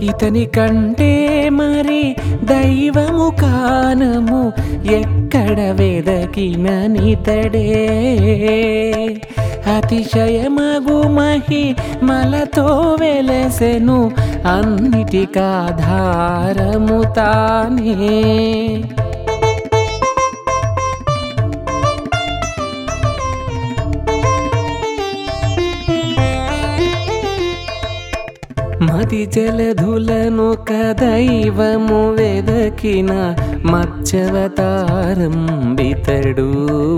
ఇతని కంటే మరి దైవము కానము ఎక్కడ వెదకిన నితడే అతిశయమగు మహి మలతో వెలసెను అన్నిటికాధారము తానే మది జలధులను దైవము వెదకిన మత్స్యవతారం బితడు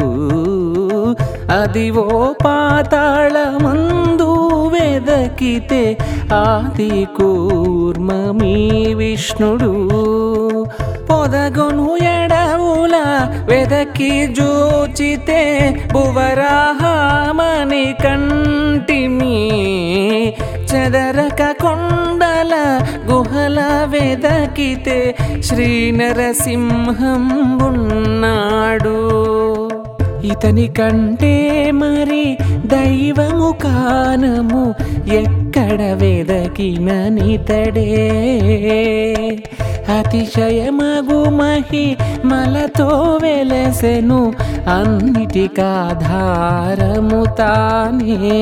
అదివో పాతాళమందు వెదకితే ఆది కూర్మమీ విష్ణుడు పొదగొను ఎడవుల వెదకి జూచితే భువరాహామని కంటిమి చెదరక కొండల గుహల వెదకితే శ్రీ నరసింహం ఉన్నాడు ఇతని కంటే మరి దైవము కానము ఎక్కడ వెదకిన నితడే అతిశయమగు మహి మలతో వెలసెను అన్నిటికాధారము తానే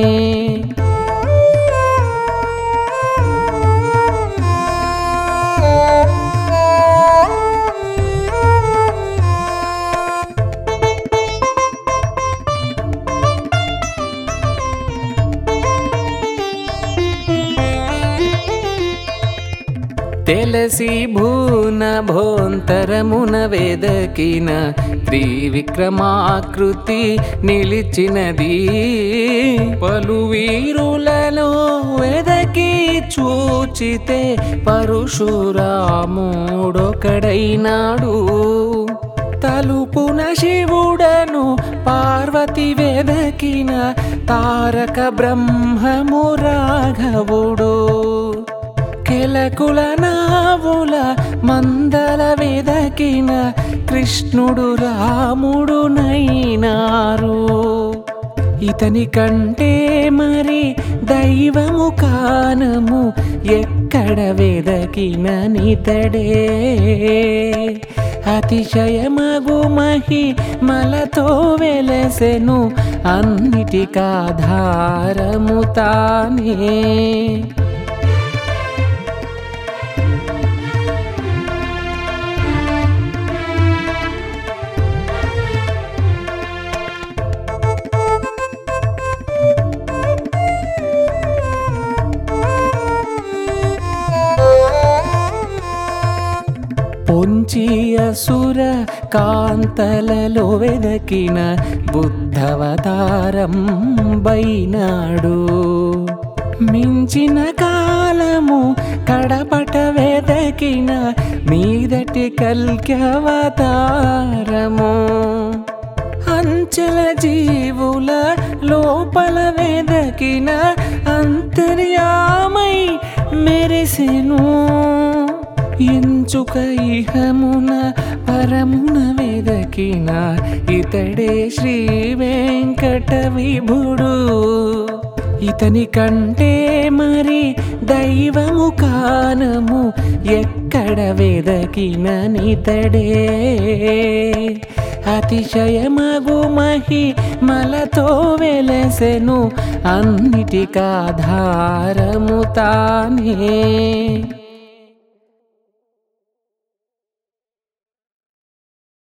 తెలసి భూన భోంతరమున వేదకిన త్రివిక్రమాకృతి నిలిచినది పలు వీరులలో వెదకి చూచితే పరశురాముడొకడైనాడు తలుపున శివుడను పార్వతి వెదకిన తారక బ్రహ్మము రాఘవుడు కెలకుల నావుల మందల వెదకిన కృష్ణుడు రాముడు నైనారు ఇతని కంటే మరి దైవము కానము ఎక్కడ వెదకిన నితడే అతిశయమగు మహి మలతో వెలసెను అన్నిటికాధారము తానే పొంచి అసుర కాంతలలో వెదకిన బుద్ధవతారం బైనాడు మించిన కాలము కడపట వెదకిన మీదటి కల్క్యవతారము అంచెల జీవుల లోపల వెదకిన అంతర్యామై మెరిసెను ఎంచుక ఇహమున పరమున వెదకిన ఇతడే శ్రీ వెంకట విభుడు ఇతని కంటే మరి దైవము కానము ఎక్కడ వెదకిన నితడే అతిశయమగు మహి మలతో వెలసెను అన్నిటికాధారము తానే